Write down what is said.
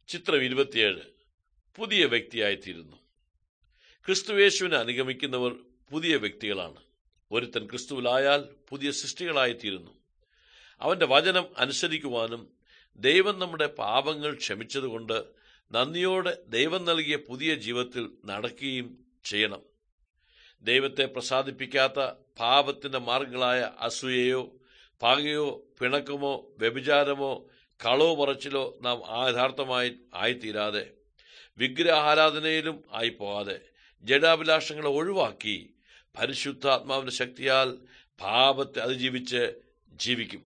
ചിത്രം ഇരുപത്തിയേഴ് പുതിയ വ്യക്തിയായിത്തീരുന്നു ക്രിസ്തുവേശുവിനെ അനുഗമിക്കുന്നവർ പുതിയ വ്യക്തികളാണ് ഒരുത്തൻ ക്രിസ്തുവിലായാൽ പുതിയ സൃഷ്ടികളായിത്തീരുന്നു അവന്റെ വചനം അനുസരിക്കുവാനും ദൈവം നമ്മുടെ പാപങ്ങൾ ക്ഷമിച്ചതുകൊണ്ട് നന്ദിയോടെ ദൈവം നൽകിയ പുതിയ ജീവിതത്തിൽ നടക്കുകയും ചെയ്യണം ദൈവത്തെ പ്രസാദിപ്പിക്കാത്ത പാപത്തിന്റെ മാർഗങ്ങളായ അസൂയയോ പകയോ പിണക്കമോ വ്യഭിചാരമോ കളവോ പറച്ചിലോ നാം യഥാർത്ഥമായി ആയിത്തീരാതെ വിഗ്രഹാരാധനയിലും ആയിപ്പോകാതെ ജഡാഭിലാഷങ്ങളെ ഒഴിവാക്കി പരിശുദ്ധാത്മാവിന്റെ ശക്തിയാൽ പാപത്തെ അതിജീവിച്ച് ജീവിക്കും